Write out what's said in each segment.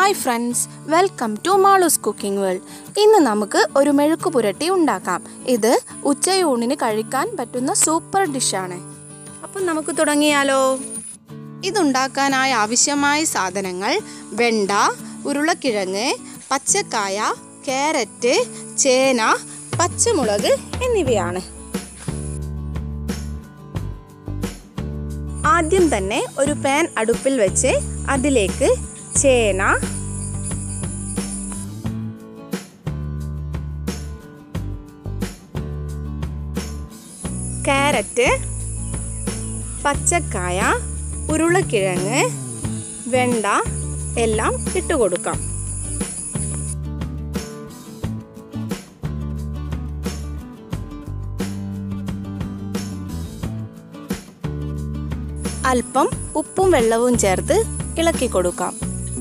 hi friends welcome to Malu's cooking world ഇന്ന് നമുക്ക് ഒരു മെഴുക്ക് പുരട്ടി ഉണ്ടാക്കാം ഇത് ഉച്ചയൂണിന് കഴിക്കാൻ പറ്റുന്ന സൂപ്പർ ഡിഷാണ് അപ്പം നമുക്ക് തുടങ്ങിയാലോ ഇതുണ്ടാക്കാനായി ആവശ്യമായ സാധനങ്ങൾ വെണ്ട ഉരുളക്കിഴങ്ങ് പച്ചക്കായ ക്യാരറ്റ് ചേന പച്ചമുളക് എന്നിവയാണ് ആദ്യം തന്നെ ഒരു പാൻ അടുപ്പിൽ വെച്ച് അതിലേക്ക് ചേന ക്യാരറ്റ് പച്ചക്കായ ഉരുളക്കിഴങ്ങ് വെണ്ട എല്ലാം ഇട്ട് കൊടുക്കാം അല്പം ഉപ്പും വെള്ളവും ചേർത്ത് ഇളക്കി കൊടുക്കാം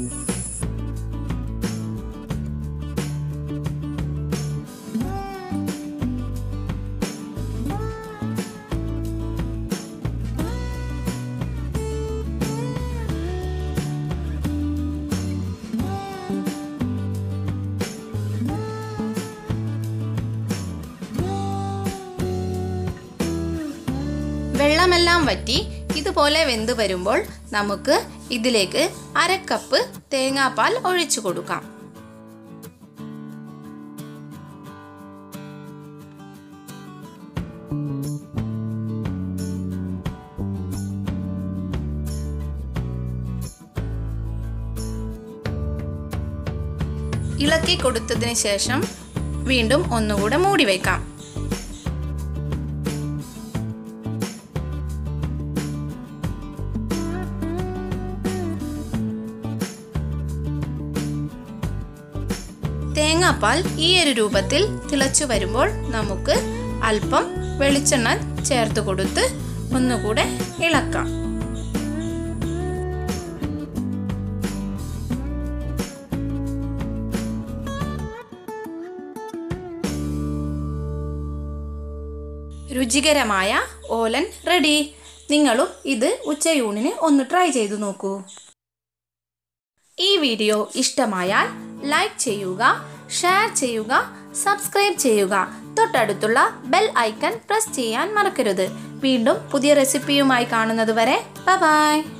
വെള്ളമെല്ലാം വറ്റി ഇതുപോലെ വെന്ത് വരുമ്പോൾ നമുക്ക് ഇതിലേക്ക് അര കപ്പ് തേങ്ങാപ്പാൽ ഒഴിച്ചു കൊടുക്കാം ഇളക്കി കൊടുത്തതിന് ശേഷം വീണ്ടും ഒന്നുകൂടെ മൂടി വയ്ക്കാം തേങ്ങാപ്പാൽ ഈ ഒരു രൂപത്തിൽ തിളച്ചു വരുമ്പോൾ നമുക്ക് അല്പം വെളിച്ചെണ്ണ ചേർത്ത് കൊടുത്ത് ഒന്നുകൂടെ ഇളക്കാം രുചികരമായ ഓലൻ റെഡി നിങ്ങളും ഇത് ഉച്ചയൂണിന് ഒന്ന് ട്രൈ ചെയ്തു നോക്കൂ ഈ വീഡിയോ ഇഷ്ടമായാൽ ലൈക്ക് ചെയ്യുക ഷെയർ ചെയ്യുക സബ്സ്ക്രൈബ് ചെയ്യുക തൊട്ടടുത്തുള്ള ബെൽ ഐക്കൺ പ്രസ് ചെയ്യാൻ മറക്കരുത് വീണ്ടും പുതിയ റെസിപ്പിയുമായി കാണുന്നത് വരെ ബൈ